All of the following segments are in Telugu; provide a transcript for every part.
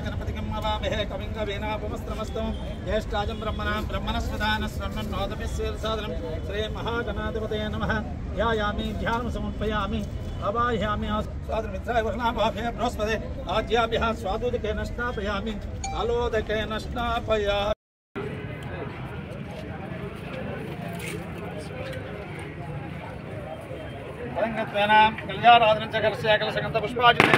గణపతికం అవామహే కవిం కవీనాపమస్త్రమస్తం జ్యేష్ఠాజం బ్రహ్మణా బ్రహ్మణస్వదానశ్రవణం సాధనం శ్రీ మహాగణాధిపతే నమ ధ్యాయామి ధ్యానం సమర్పయామి అవాహ్యామి స్వాతంత్రాయ వర్ణాభాభే బృహస్పతి ఆజ్యాభ్య స్వాదూదికేన స్నాపయామి అలోదకేన స్నాపయామి అలంకృత్వేన కళ్యాణాదనం చ కలశ కలశగంధ పుష్పాజితే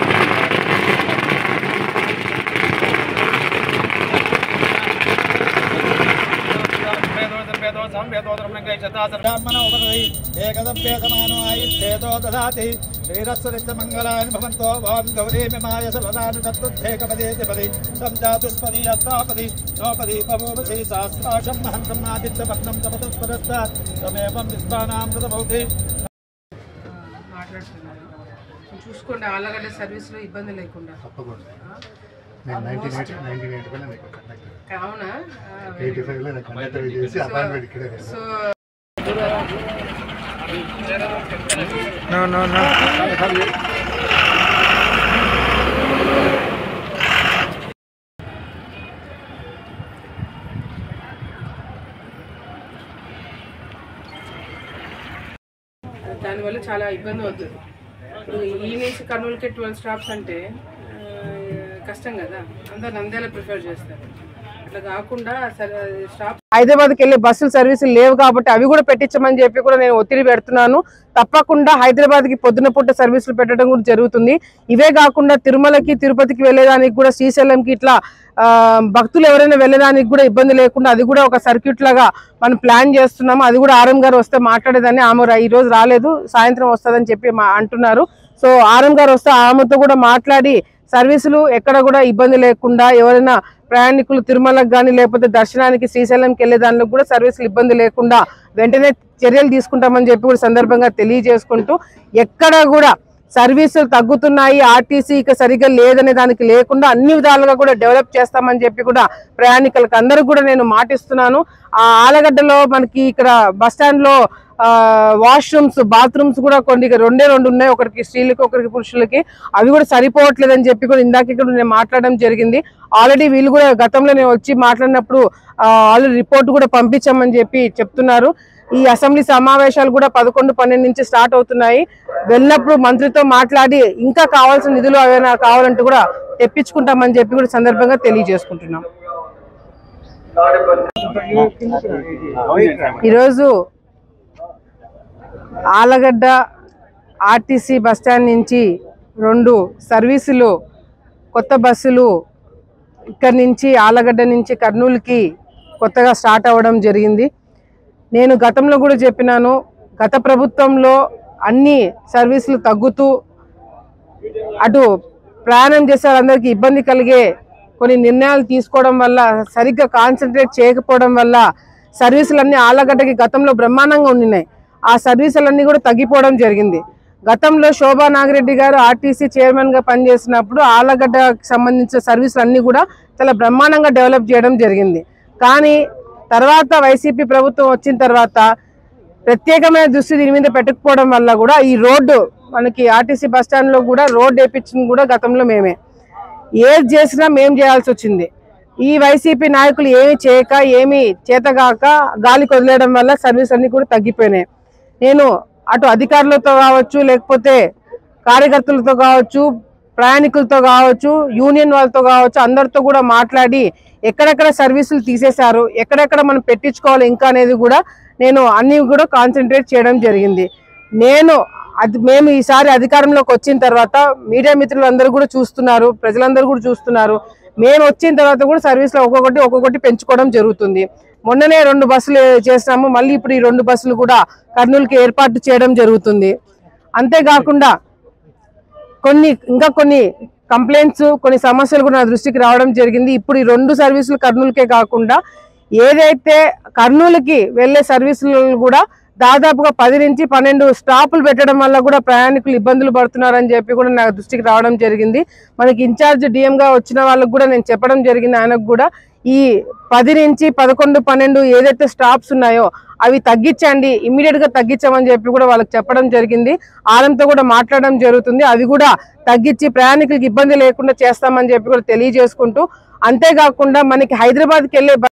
ఏకదభ్యేతమానో ఆయుష్ేతో దదాతి శ్రీరస్వరిష్టమంగళాని భవంతో వాం గౌరీ మిమాయ సర్వదాను తత్తుద్ధేకపదేతి పది సంజాతుష్పది అత్రాపది నోపది పవోమసి సహస్రాశం మహంతం ఆదిత్యపట్నం తపతత్పరస్త తమేవం విశ్వానాం తదభౌతి మాట్లాడుతున్నాను చూసుకోండి ఆలగడ్డ సర్వీస్లో ఇబ్బంది లేకుండా తప్పకుండా నేను నైన్టీన్ ఎయిటీ నైన్టీన్ ఎయిటీ ఫైవ్లో మీకు కండక్టర్ అవునా ఎయిటీ ఫైవ్లో నేను కండక్టర్ చేసి అపాయింట్మెంట్ ఇక్కడే సో దానివల్ల చాలా ఇబ్బంది అవుతుంది ఇప్పుడు ఈ నుంచి కర్నూలుకి ట్వెల్వ్ స్టాప్స్ అంటే ఆ, కష్టం కదా అందరు నంద్యాల ప్రిఫర్ చేస్తారు అట్లా కాకుండా స్టాప్ హైదరాబాద్కి వెళ్ళే బస్సులు సర్వీసులు లేవు కాబట్టి అవి కూడా పెట్టించమని చెప్పి కూడా నేను ఒత్తిడి పెడుతున్నాను తప్పకుండా హైదరాబాద్కి పొద్దున పూట సర్వీసులు పెట్టడం కూడా జరుగుతుంది ఇవే కాకుండా తిరుమలకి తిరుపతికి వెళ్ళేదానికి కూడా శ్రీశైలంకి ఇట్లా ఆ, భక్తులు ఎవరైనా వెళ్ళడానికి కూడా ఇబ్బంది లేకుండా అది కూడా ఒక సర్క్యూట్ లాగా మనం ప్లాన్ చేస్తున్నాము అది కూడా ఆర్ఎం గారు వస్తే మాట్లాడేదాన్ని ఆమె రా- ఈ రోజు రాలేదు సాయంత్రం వస్తుందని చెప్పి మా అంటున్నారు సో ఆర్ఎం గారు వస్తే ఆమెతో కూడా మాట్లాడి సర్వీసులు ఎక్కడ కూడా ఇబ్బంది లేకుండా ఎవరైనా ప్రయాణికులు తిరుమలకు కానీ లేకపోతే దర్శనానికి శ్రీశైలంకి వెళ్ళే దానిలో కూడా సర్వీసులు ఇబ్బంది లేకుండా వెంటనే చర్యలు తీసుకుంటామని చెప్పి కూడా సందర్భంగా తెలియజేసుకుంటూ ఎక్కడ కూడా సర్వీసులు తగ్గుతున్నాయి ఆర్టీసీ ఇక సరిగ్గా లేదనే దానికి లేకుండా అన్ని విధాలుగా కూడా డెవలప్ చేస్తామని చెప్పి కూడా ప్రయాణికులకు అందరూ కూడా నేను మాటిస్తున్నాను ఆ ఆలగడ్డలో మనకి ఇక్కడ బస్ స్టాండ్ లో వాష్రూమ్స్ బాత్రూమ్స్ కూడా కొన్ని ఇక రెండే రెండు ఉన్నాయి ఒకరికి స్త్రీలకి ఒకరికి పురుషులకి అవి కూడా సరిపోవట్లేదని చెప్పి కూడా ఇందాక ఇక్కడ నేను మాట్లాడడం జరిగింది ఆల్రెడీ వీళ్ళు కూడా గతంలో నేను వచ్చి మాట్లాడినప్పుడు ఆల్రెడీ రిపోర్ట్ కూడా పంపించామని చెప్పి చెప్తున్నారు ఈ అసెంబ్లీ సమావేశాలు కూడా పదకొండు పన్నెండు నుంచి స్టార్ట్ అవుతున్నాయి వెళ్ళినప్పుడు మంత్రితో మాట్లాడి ఇంకా కావాల్సిన నిధులు ఏమైనా కావాలంటే కూడా తెప్పించుకుంటామని చెప్పి కూడా సందర్భంగా తెలియజేసుకుంటున్నాం ఈరోజు ఆలగడ్డ ఆర్టీసీ బస్టాండ్ నుంచి రెండు సర్వీసులు కొత్త బస్సులు ఇక్కడి నుంచి ఆలగడ్డ నుంచి కర్నూలుకి కొత్తగా స్టార్ట్ అవ్వడం జరిగింది నేను గతంలో కూడా చెప్పినాను గత ప్రభుత్వంలో అన్ని సర్వీసులు తగ్గుతూ అటు ప్రయాణం చేసే వాళ్ళందరికీ ఇబ్బంది కలిగే కొన్ని నిర్ణయాలు తీసుకోవడం వల్ల సరిగ్గా కాన్సన్ట్రేట్ చేయకపోవడం వల్ల సర్వీసులన్నీ ఆలగడ్డకి గతంలో బ్రహ్మాండంగా ఉండినాయి ఆ సర్వీసులన్నీ కూడా తగ్గిపోవడం జరిగింది గతంలో శోభా నాగిరెడ్డి గారు ఆర్టీసీ చైర్మన్ గా పనిచేసినప్పుడు ఆలగడ్డకి సంబంధించిన సర్వీసులు అన్ని కూడా చాలా బ్రహ్మాండంగా డెవలప్ చేయడం జరిగింది కానీ తర్వాత వైసీపీ ప్రభుత్వం వచ్చిన తర్వాత ప్రత్యేకమైన దృష్టి దీని మీద పెట్టకపోవడం వల్ల కూడా ఈ రోడ్డు మనకి ఆర్టీసీ బస్ స్టాండ్ లో కూడా రోడ్ వేయించింది కూడా గతంలో మేమే ఏది చేసినా మేం చేయాల్సి వచ్చింది ఈ వైసీపీ నాయకులు ఏమి చేయక ఏమి చేతగాక గాలికి వదిలేయడం వల్ల సర్వీస్ అన్ని కూడా తగ్గిపోయినాయి నేను అటు అధికారులతో కావచ్చు లేకపోతే కార్యకర్తలతో కావచ్చు ప్రయాణికులతో కావచ్చు యూనియన్ వాళ్ళతో కావచ్చు అందరితో కూడా మాట్లాడి ఎక్కడెక్కడ సర్వీసులు తీసేశారు ఎక్కడెక్కడ మనం పెట్టించుకోవాలి ఇంకా అనేది కూడా నేను అన్ని కూడా కాన్సన్ట్రేట్ చేయడం జరిగింది నేను అది మేము ఈసారి అధికారంలోకి వచ్చిన తర్వాత మీడియా మిత్రులు అందరూ కూడా చూస్తున్నారు ప్రజలందరూ కూడా చూస్తున్నారు మేము వచ్చిన తర్వాత కూడా సర్వీస్లో ఒక్కొక్కటి ఒక్కొక్కటి పెంచుకోవడం జరుగుతుంది మొన్ననే రెండు బస్సులు చేసినాము మళ్ళీ ఇప్పుడు ఈ రెండు బస్సులు కూడా కర్నూలుకి ఏర్పాటు చేయడం జరుగుతుంది అంతేకాకుండా కొన్ని ఇంకా కొన్ని కంప్లైంట్స్ కొన్ని సమస్యలు కూడా నా దృష్టికి రావడం జరిగింది ఇప్పుడు ఈ రెండు సర్వీసులు కర్నూలుకే కాకుండా ఏదైతే కర్నూలుకి వెళ్ళే సర్వీసులు కూడా దాదాపుగా పది నుంచి పన్నెండు స్టాపులు పెట్టడం వల్ల కూడా ప్రయాణికులు ఇబ్బందులు పడుతున్నారని చెప్పి కూడా నా దృష్టికి రావడం జరిగింది మనకి ఇన్ఛార్జ్ డిఎం గా వచ్చిన వాళ్ళకు కూడా నేను చెప్పడం జరిగింది ఆయనకు కూడా ఈ పది నుంచి పదకొండు పన్నెండు ఏదైతే స్టాప్స్ ఉన్నాయో అవి తగ్గించండి ఇమ్మీడియట్ గా తగ్గించమని చెప్పి కూడా వాళ్ళకి చెప్పడం జరిగింది ఆనంతో కూడా మాట్లాడడం జరుగుతుంది అవి కూడా తగ్గించి ప్రయాణికులకు ఇబ్బంది లేకుండా చేస్తామని చెప్పి కూడా తెలియజేసుకుంటూ అంతేకాకుండా మనకి హైదరాబాద్కి వెళ్ళే